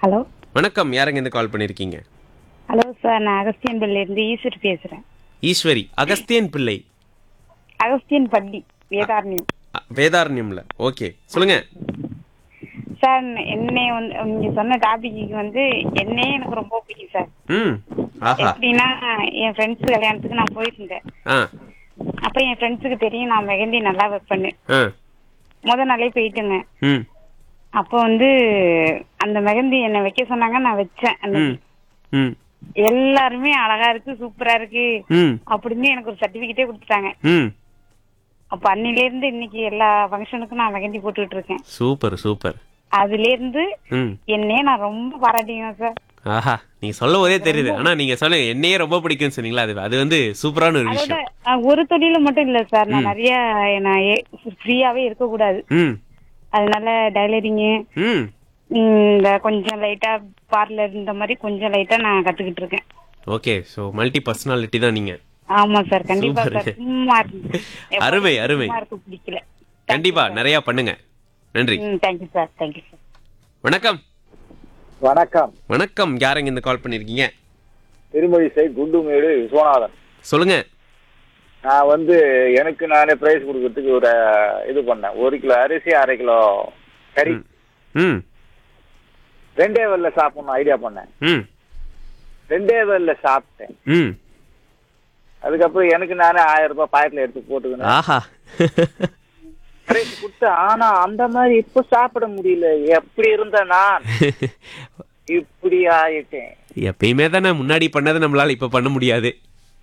Hello வணக்கம் யாருங்க இருந்து கால் பண்ணியிருக்கீங்க ஹலோ சார் நான் அகஸ்தியன் இருந்து ஈஸ்வர் பேசுறேன் ஈஸ்வரி அகஸ்தியன் பிள்ளை அகஸ்தியன் பள்ளி வேதாரண்யம் அ, வேதாரண்யம்ல ஓகே சொல்லுங்க சார் என்னை வந்து நீங்க சொன்ன டாபிக்கு வந்து என்னையே எனக்கு ரொம்ப பிடிக்கும் சார் ம் ஆஹா எப்படின்னா என் ஃப்ரெண்ட்ஸ் கல்யாணத்துக்கு நான் போயிருந்தேன் ஆ அப்ப என் ஃப்ரெண்ட்ஸுக்கு தெரியும் நான் மெஹந்தி நல்லா வைப்பேன்னு ஆ முத நாளே போயிட்டுங்க ம் அப்போ வந்து அந்த மெஹந்தி என்னை வைக்க சொன்னாங்க நான் வச்சேன் ம் அன்னைக்கு. ம் எல்லாருமே அழகா இருக்கு சூப்பரா இருக்கு ம் அப்படின்னு எனக்கு ஒரு சர்டிபிகேட்டே கொடுத்துட்டாங்க ம் அப்ப அன்னில இருந்து இன்னைக்கு எல்லா ஃபங்க்ஷனுக்கும் நான் மெஹந்தி போட்டுட்டு இருக்கேன் சூப்பர் சூப்பர் அதுல இருந்து ம் என்னையே நான் ரொம்ப பாராட்டிங்க சார் ஆஹா நீங்க சொல்ல போதே தெரியுது ஆனா நீங்க சொல்ல என்னையே ரொம்ப பிடிக்கும்னு சொன்னீங்களா அது அது வந்து சூப்பரான ஒரு அதோட விஷயம் அஹ், ஒரு தொழில மட்டும் இல்ல சார் நான் நிறைய நான் ஃப்ரீயாவே இருக்க கூடாது ம் அதனால டைலரிங்கு ம் இந்த கொஞ்சம் லைட்டா பார்லர் இந்த மாதிரி கொஞ்சம் லைட்டா நான் கத்துக்கிட்டு இருக்கேன் ஓகே ஸோ மல்டி பர்சனாலிட்டி தான் நீங்க ஆமா சார் கண்டிப்பா Super. சார் சும்மா இருந்து- எப்பவும் அருமை, அருமை. சும்மா இருக்க பிடிக்கல கண்டிப்பா நிறைய பண்ணுங்க நன்றி ம் தேங்க்யூ சார் தேங்க்யூ சார் வணக்கம் வணக்கம் வணக்கம் யாருங்க இந்த கால் பண்ணிருக்கீங்க திருமழிசை குண்டுமேடு விஸ்வநாதன் சொல்லுங்க நான் வந்து எனக்கு நானே பிரைஸ் கொடுக்கறதுக்கு ஒரு இது பண்ணேன் ஒரு கிலோ அரிசி அரை கிலோ கறி ம். ம் ரெண்டே வேலைல சாப்பிடணும் ஐடியா பண்ணேன் ம் ரெண்டே வேலைல சாப்பிட்டேன் ம் அதுக்கப்புறம் எனக்கு நானே ஆயிரம் ரூபாய் பாக்கெட்ல எடுத்து போட்டுக்கினேன் ஆஹா பிரைஸ் கொடுத்தேன் ஆனா அந்த மாதிரி இப்ப சாப்பிட முடியல எப்படி இருந்த நான் இப்படி ஆயிட்டேன் எப்பயுமே தானே முன்னாடி பண்ணதை நம்மளால இப்ப பண்ண முடியாது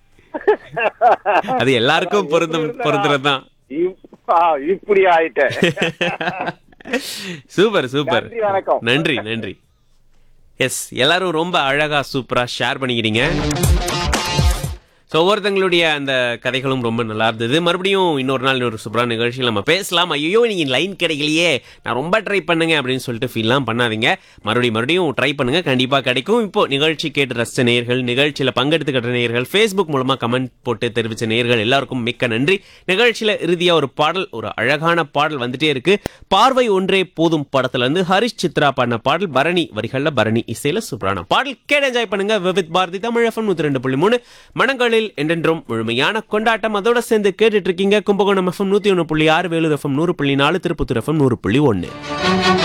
அது எல்லாருக்கும் பொருந்தும் பொருந்துறதுதான் இப்ப- ஆ, இப்படி ஆயிட்டேன் சூப்பர் சூப்பர் நன்றி, வணக்கம். நன்றி நன்றி எஸ் எல்லாரும் ரொம்ப அழகா சூப்பரா ஷேர் பண்ணிக்கிறீங்க ஸோ ஒவ்வொருத்தங்களுடைய அந்த கதைகளும் ரொம்ப நல்லா இருந்தது மறுபடியும் இன்னொரு நாள் இன்னொரு சூப்பரான நிகழ்ச்சியில் நம்ம பேசலாம் ஐயோ நீங்கள் லைன் கிடைக்கலையே நான் ரொம்ப ட்ரை பண்ணுங்க அப்படின்னு சொல்லிட்டு ஃபீல்லாம் பண்ணாதீங்க மறுபடியும் மறுபடியும் ட்ரை பண்ணுங்க கண்டிப்பாக கிடைக்கும் இப்போ நிகழ்ச்சி கேட்டு ரசித்த நேயர்கள் நிகழ்ச்சியில் பங்கெடுத்துக்கிட்ட நேயர்கள் ஃபேஸ்புக் மூலமாக கமெண்ட் போட்டு தெரிவித்த நேயர்கள் எல்லாருக்கும் மிக்க நன்றி நிகழ்ச்சியில் இறுதியாக ஒரு பாடல் ஒரு அழகான பாடல் வந்துட்டே இருக்கு பார்வை ஒன்றே போதும் படத்துல இருந்து ஹரிஷ் சித்ரா பாடின பாடல் பரணி வரிகள்ல பரணி இசையில சூப்பரான பாடல் கேட்டு என்ஜாய் பண்ணுங்க விவித் பாரதி தமிழ் எஃப்எம் நூத்தி ரெண்டு புள்ளி மூணு மனங்களில் என்றென்றும் முழுமையான கொண்டாட்டம் அதோட சேர்ந்து கேட்டுட்டு இருக்கீங்க கும்பகோணம் எஃப்எம் நூத்தி ஒன்று புள்ளி ஆறு வேலூர் எஃப்எம் நூறு புள்ளி நாலு திருப்பத்தூர் எஃப்எம் நூறு புள்ளி ஒன்று